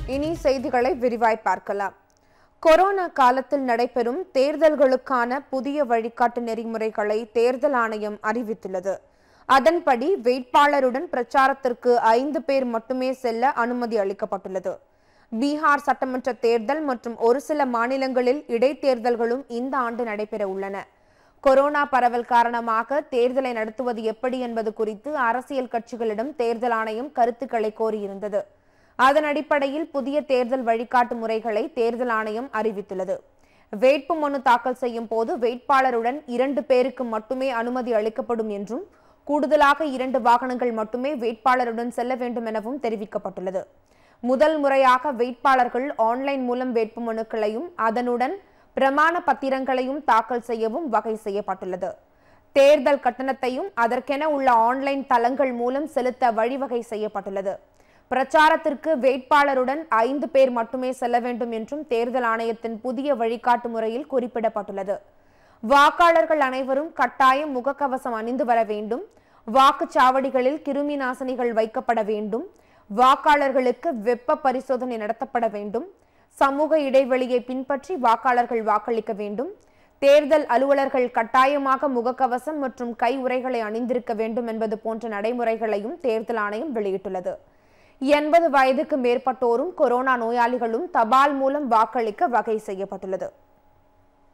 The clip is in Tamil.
இனி செய்திகளை விரிவாய் பார்க்கலாம் கொரோனா காலத்தில் நடைபெறும் தேர்தல்களுக்கான புதிய வழிகாட்டு நெறிமுறைகளை தேர்தல் ஆணையம் அறிவித்துள்ளது அதன்படி வேட்பாளருடன் பிரச்சாரத்திற்கு ஐந்து பேர் மட்டுமே செல்ல அனுமதி அளிக்கப்பட்டுள்ளது பீகார் சட்டமன்ற தேர்தல் மற்றும் ஒரு சில மாநிலங்களில் இடைத்தேர்தல்களும் இந்த ஆண்டு நடைபெற உள்ளன கொரோனா பரவல் காரணமாக தேர்தலை நடத்துவது எப்படி என்பது குறித்து அரசியல் கட்சிகளிடம் தேர்தல் ஆணையம் கருத்துக்களை கோரியிருந்தது அதன் அடிப்படையில் புதிய தேர்தல் வழிகாட்டு முறைகளை தேர்தல் ஆணையம் அறிவித்துள்ளது வேட்பு மனு தாக்கல் செய்யும் போது வேட்பாளருடன் இரண்டு பேருக்கு மட்டுமே அனுமதி அளிக்கப்படும் என்றும் கூடுதலாக இரண்டு வாகனங்கள் மட்டுமே வேட்பாளருடன் செல்ல வேண்டும் எனவும் தெரிவிக்கப்பட்டுள்ளது முதல் முறையாக வேட்பாளர்கள் ஆன்லைன் மூலம் வேட்பு மனுக்களையும் அதனுடன் பிரமாண பத்திரங்களையும் தாக்கல் செய்யவும் வகை செய்யப்பட்டுள்ளது தேர்தல் கட்டணத்தையும் அதற்கென உள்ள ஆன்லைன் தளங்கள் மூலம் செலுத்த வழிவகை செய்யப்பட்டுள்ளது பிரச்சாரத்திற்கு வேட்பாளருடன் ஐந்து பேர் மட்டுமே செல்ல வேண்டும் என்றும் தேர்தல் ஆணையத்தின் புதிய வழிகாட்டு முறையில் குறிப்பிடப்பட்டுள்ளது வாக்காளர்கள் அனைவரும் கட்டாயம் முகக்கவசம் அணிந்து வர வேண்டும் வாக்குச்சாவடிகளில் கிருமி நாசினிகள் வைக்கப்பட வேண்டும் வாக்காளர்களுக்கு வெப்ப பரிசோதனை நடத்தப்பட வேண்டும் சமூக இடைவெளியை பின்பற்றி வாக்காளர்கள் வாக்களிக்க வேண்டும் தேர்தல் அலுவலர்கள் கட்டாயமாக முகக்கவசம் மற்றும் கை உறைகளை அணிந்திருக்க வேண்டும் என்பது போன்ற நடைமுறைகளையும் தேர்தல் ஆணையம் வெளியிட்டுள்ளது எண்பது வயதுக்கு மேற்பட்டோரும் கொரோனா நோயாளிகளும் தபால் மூலம் வாக்களிக்க வகை செய்யப்பட்டுள்ளது